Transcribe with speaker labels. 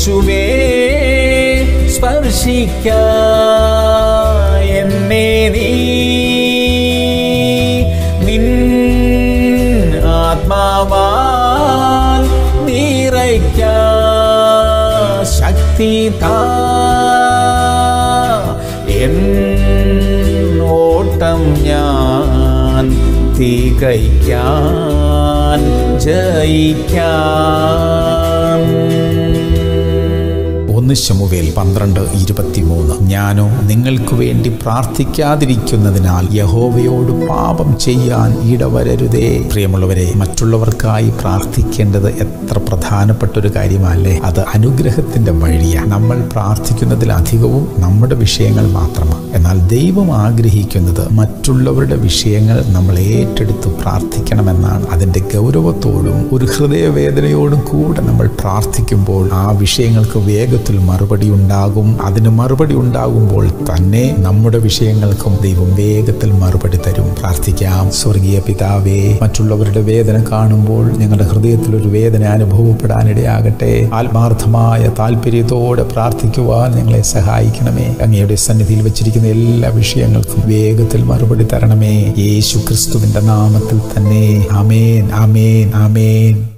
Speaker 1: യേശുവേ സ്പർശിക്ക എന്നെ നീ നിൻ ആത്മാവാൽ നിറയ്ക്ക ശക്തി താ എൻ ഓട്ടം ഞാൻ തികയ്ക്കാൻ ജയിക്കാൻ ഒന്ന് ശമുവേൽ പന്ത്രണ്ട് ഇരുപത്തിമൂന്ന് ഞാനോ നിങ്ങൾക്ക് വേണ്ടി പ്രാർത്ഥിക്കാതിരിക്കുന്നതിനാൽ യഹോവയോട് പാപം ചെയ്യാൻ ഇടവരരുതേ പ്രിയമുള്ളവരെ മറ്റുള്ളവർക്കായി പ്രാർത്ഥിക്കേണ്ടത് എത്ര പ്രധാനപ്പെട്ട ഒരു കാര്യമല്ലേ അത് അനുഗ്രഹത്തിന്റെ വഴിയാണ് നമ്മൾ പ്രാർത്ഥിക്കുന്നതിലധികവും നമ്മുടെ വിഷയങ്ങൾ മാത്രമാണ് എന്നാൽ ദൈവം ആഗ്രഹിക്കുന്നത് മറ്റുള്ളവരുടെ വിഷയങ്ങൾ നമ്മൾ ഏറ്റെടുത്ത് പ്രാർത്ഥിക്കണമെന്നാണ് അതിൻ്റെ ഗൗരവത്തോടും ഒരു ഹൃദയവേദനയോടും കൂടെ നമ്മൾ പ്രാർത്ഥിക്കുമ്പോൾ ആ വിഷയങ്ങൾക്ക് വേഗത്തിൽ മറുപടി ഉണ്ടാകും അതിന് മറുപടി ഉണ്ടാകുമ്പോൾ തന്നെ നമ്മുടെ വിഷയങ്ങൾക്കും ദൈവം വേഗത്തിൽ മറുപടി തരും പ്രാർത്ഥിക്കാം സ്വർഗീയ പിതാവേ മറ്റുള്ളവരുടെ വേദന കാണുമ്പോൾ ഞങ്ങളുടെ ഹൃദയത്തിൽ ഒരു വേദന അനുഭവപ്പെടാനിടയാകട്ടെ ആത്മാർത്ഥമായ താല്പര്യത്തോടെ പ്രാർത്ഥിക്കുവാൻ ഞങ്ങളെ സഹായിക്കണമേ അങ്ങയുടെ സന്നിധിയിൽ വെച്ചിരിക്കുന്ന എല്ലാ വിഷയങ്ങൾക്കും വേഗത്തിൽ മറുപടി തരണമേ യേശു ക്രിസ്തുവിന്റെ നാമത്തിൽ തന്നെ അമേൻ അമേൻ അമേൻ